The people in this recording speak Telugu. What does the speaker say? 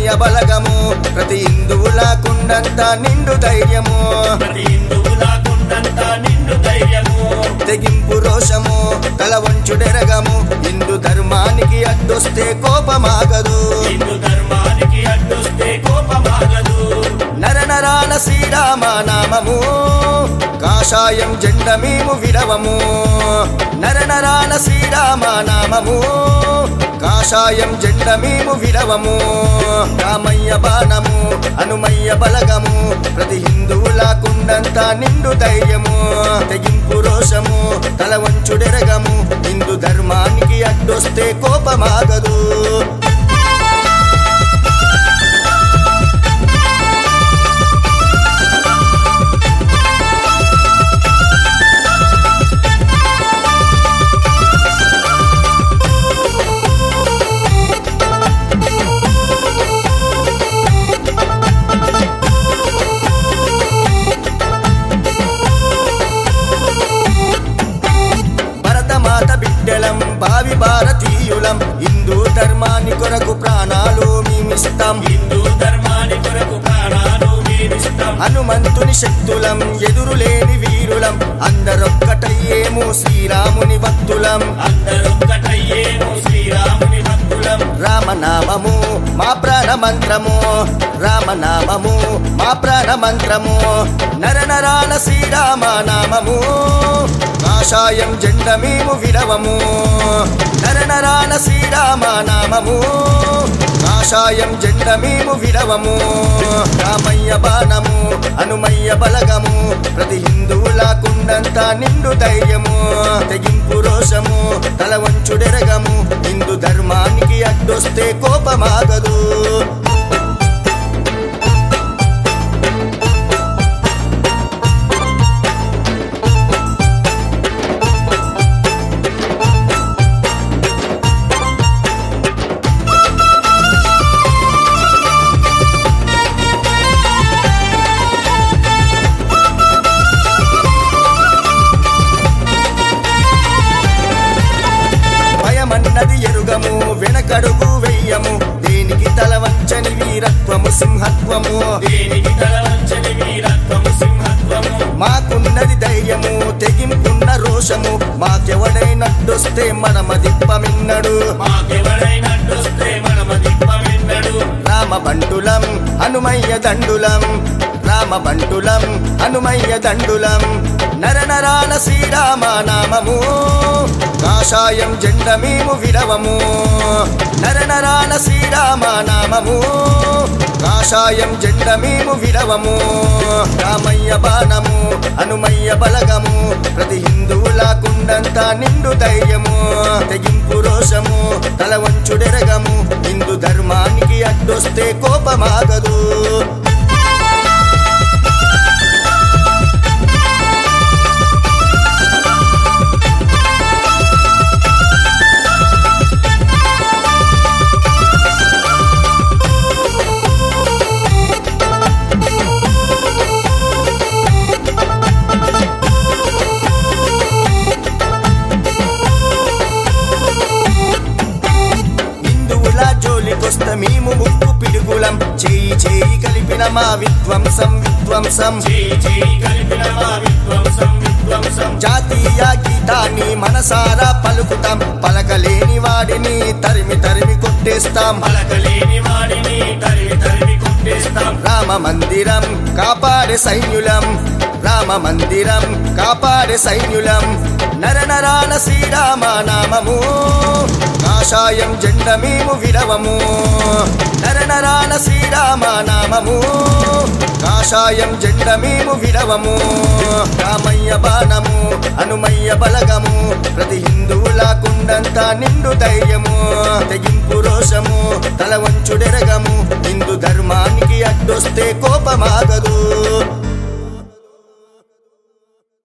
రామయ్య బలగము ప్రతి హిందువుల కుండంత నిండు ధైర్యము ప్రతి హిందువుల కుండంత నిండు ధైర్యము తెగింపు రోషము తల వంచుడెరగము హిందూ ధర్మానికి అడ్డొస్తే కోపమాగదు హిందూ ధర్మానికి అడ్డొస్తే కోపమాగదు నర నరాల శ్రీరామ నామము కాషాయం జెండ మేము విడవము నర నరాల శ్రీరామ నామము కాషాయం జెండ మేము విడవము రామయ్య బాణము హనుమయ్య బలగము ప్రతి హిందువుల కుండంత నిండు ధైర్యము తెగింపు రోషము తల వంచుడెరగము హిందూ ధర్మానికి అడ్డొస్తే కోపమాగదు భరతమాత బిడ్డలం భావి భారతీయులం హిందూ ధర్మాన్ని కొరకు ప్రాణాలు మేమిస్తాం హిందూ ధర్మాని కొరకు ప్రాణాలు మీరిస్తాం హనుమంతుని శక్తులం ఎదురులేని వీరులం అందరొక్కటయ్యేము శ్రీరాముని భక్తులం అందరొక్కటయ్యేము శ్రీరాముని భక్తులం రామనామము మా ప్రాణ మంత్రము రామనామము మా ప్రాణ మంత్రము నర నరాల శ్రీరామ నామము కాషాయం జెండ మేము విడవము నర నరాల శ్రీరామ నామము కాషాయం జెండ మేము విడవము రామయ్య బాణము హనుమయ్య బలగము ప్రతి హిందువుల కుండంత నిండు ధైర్యము తెగింపు రోషము తల వంచుడెరగము హిందూ ధర్మానికి అడ్డొస్తే కోపమాగదు భయమన్నది ఎరుగము వెనకడుగు వెయ్యము దేనికి తల వంచని వీరత్వము సింహత్వము దేనికి తలవంచని వీరత్వము సింహత్వము మాకున్నది ధైర్యము తెగింపున్న రోషము మాకెవడైనట్టొస్తే మనమదిప్పమిన్నడు మాకెవడైనట్టొస్తే మనమ దిప్పమెన్నడు రామ బంటులం హనుమయ్య దండులం రామ బంటులం హనుమయ్య దండులం నర నరాల శ్రీరామ నామము కాషాయం జెండ మేము విడవము నర నరాల శ్రీరామ నామము కాషాయం జెండ మేము విడవము రామయ్య బాణము హనుమయ్య బలగము ప్రతి హిందువుల కుండంత నిండు ధైర్యము తెగింపు రోషము తల వంచుడెరగము హిందూ ధర్మానికి అడ్డొస్తే కోపమాగదు హిందువుల జోలికొస్త మేము ముక్కు పిడుగులం చేయి చేయి కలిపిన మా విధ్వంసం విధ్వంసం చేయి చేయి కలిపిన మా విధ్వంసం విధ్వంసం జాతీయ గీతాన్ని మనసారా పలుకుతాం పలకలేని వాడిని తరిమి తరిమి కొట్టేస్తాం పలకలేని వాడిని తరిమి తరిమి కొట్టేస్తాం రామ మందిరం కాపాడే సైన్యులం రామ మందిరం కాపాడే సైన్యులం నర నరాల శ్రీరామ నామము కాషాయం జెండ మేము విడవము నర నరాల శ్రీరామ నామము కాషాయం జెండ మేము విడవము రామయ్య బాణము హనుమయ్య బలగము ప్రతి హిందువుల కుండంత నిండు ధైర్యము తెగింపు రోషము తల వంచుడెరగము హిందూ ధర్మానికి అడ్డొస్తే కోపమాగదు